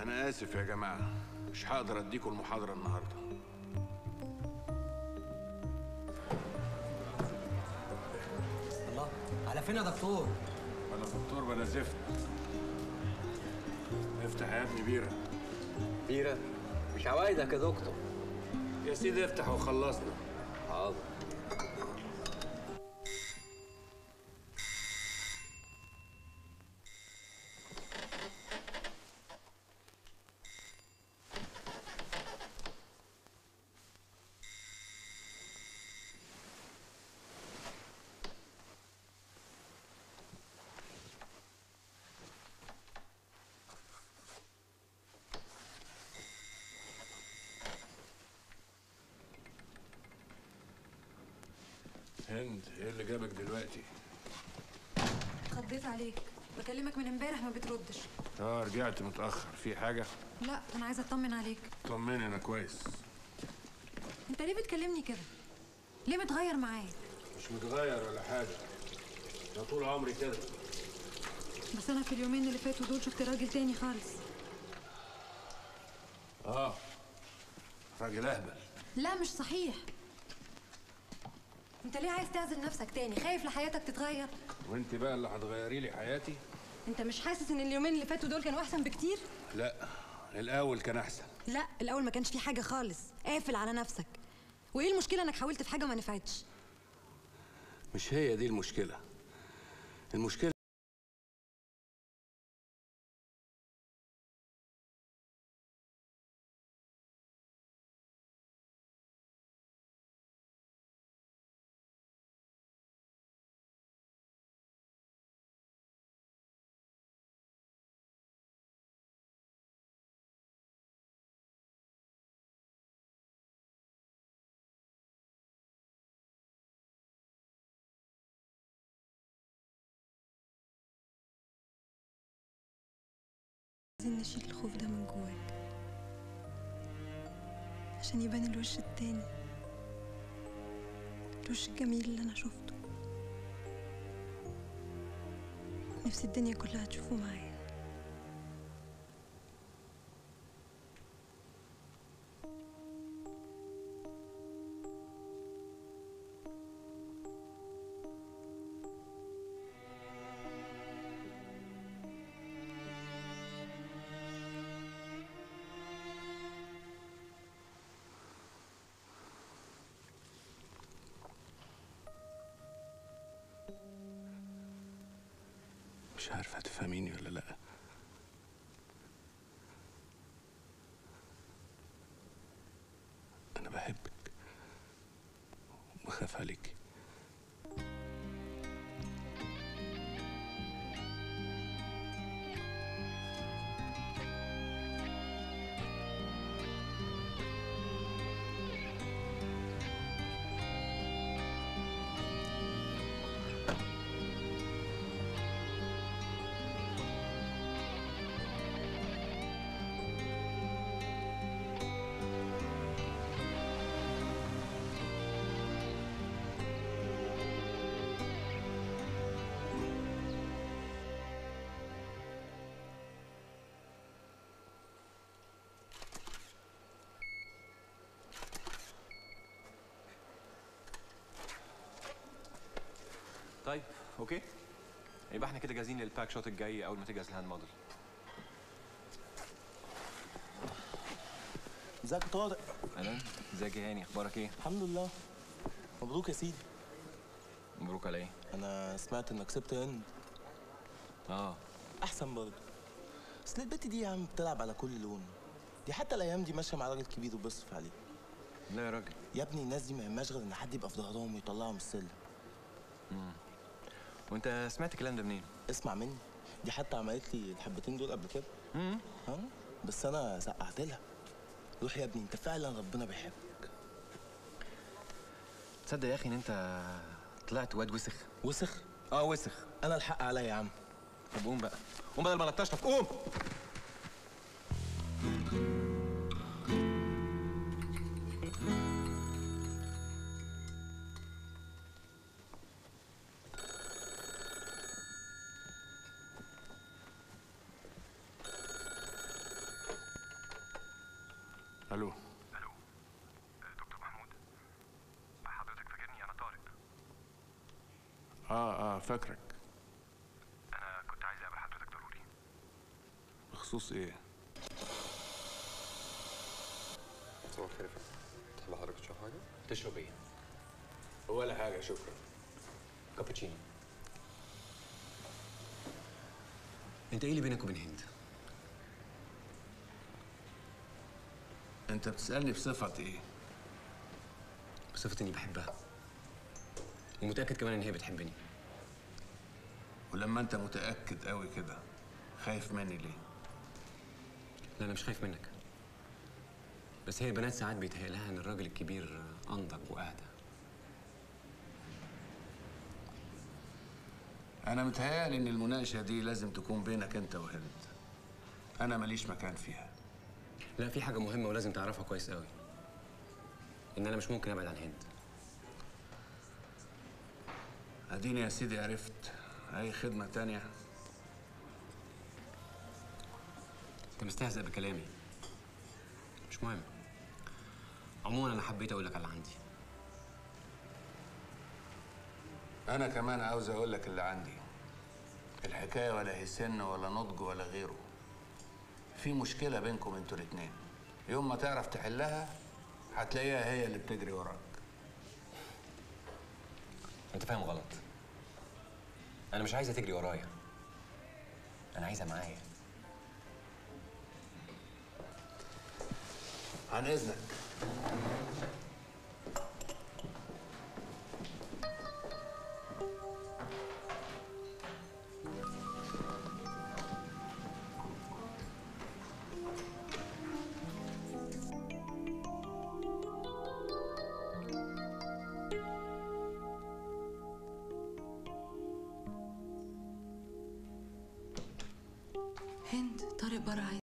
انا اسف يا جماعه مش هقدر اديكم المحاضره النهارده الله على فين يا دكتور انا دكتور بلا زفت افتح يا ابني بيره بيرة مش عوايدك يا دكتور يا سيدي افتح وخلصنا حاضر هند ايه اللي جابك دلوقتي خضيت عليك بكلمك من امبارح ما بتردش اه رجعت متاخر في حاجه لا انا عايزه اطمن عليك طمني انا كويس انت ليه بتكلمني كده ليه متغير معايا مش متغير ولا حاجه ده طول عمري كده بس انا في اليومين اللي فاتوا دول شفت راجل تاني خالص اه راجل اهبل لا مش صحيح انت ليه عايز تعزل نفسك تاني خايف لحياتك تتغير وانت بقى اللي هتغيري لي حياتي انت مش حاسس ان اليومين اللي فاتوا دول كانوا احسن بكتير لا الاول كان احسن لا الاول ما كانش في حاجه خالص قافل على نفسك وايه المشكله انك حاولت في حاجه ما نفعتش مش هي دي المشكله المشكله عايزين نشيل الخوف ده من جواك عشان يبان الوش التاني الوش الجميل اللي انا شفته نفسي الدنيا كلها تشوفه معايا مش عارفه تفهميني ولا لا انا بحبك وبخاف عليك طيب اوكي يبقى احنا كده جاهزين للباك شوت الجاي اول ما تجهز الهاند موديل ازيك يا طارق اهلا ازيك يا هاني اخبارك ايه الحمد لله مبروك يا سيدي مبروك على ايه انا سمعت انك سبت هند اه احسن برضه اصل البت دي يا عم بتلعب على كل لون دي حتى الايام دي ماشيه مع راجل كبير وبيصرف عليه لا يا راجل يا ابني الناس دي ما يهمهاش غير ان حد يبقى في ظهرهم ويطلعهم من السلم وانت سمعت الكلام ده منين اسمع مني دي حتى عملت لي الحبتين دول قبل كده امم ها بس انا سقعت لها روح يا ابني انت فعلا ربنا بيحبك تصدق يا اخي ان انت طلعت واد وسخ وسخ اه وسخ انا الحق عليا يا عم طب قوم بقى قوم بدل ما لطشتك قوم الو الو دكتور محمود حضرتك فاكرني انا طارق اه اه فاكرك انا كنت عايز اقابل حضرتك ضروري بخصوص ايه صباح الخير يا فندم تحب حضرتك تشرب حاجه تشرب ايه ولا حاجه شكرا كابتشينو انت ايه اللي بينك وبين هند انت بتسالني بصفه ايه بصفه اني بحبها ومتاكد كمان ان هي بتحبني ولما انت متاكد قوي كده خايف مني ليه لا انا مش خايف منك بس هي البنات ساعات بيتهيأ لها ان الراجل الكبير انضج واهدى انا متهيألي ان المناقشه دي لازم تكون بينك انت وهند انا ماليش مكان فيها لا في حاجه مهمه ولازم تعرفها كويس قوي ان انا مش ممكن ابعد عن هند اديني يا سيدي عرفت اي خدمه تانية انت مستهزئ بكلامي مش مهم عموما انا حبيت اقول لك على اللي عندي انا كمان عاوز اقول لك اللي عندي الحكايه ولا هي سن ولا نضج ولا غيره في مشكله بينكم انتوا الاتنين يوم ما تعرف تحلها هتلاقيها هي اللي بتجري وراك انت فاهم غلط انا مش عايزه تجري ورايا انا عايزه معايا عن اذنك هند طارق بره عايز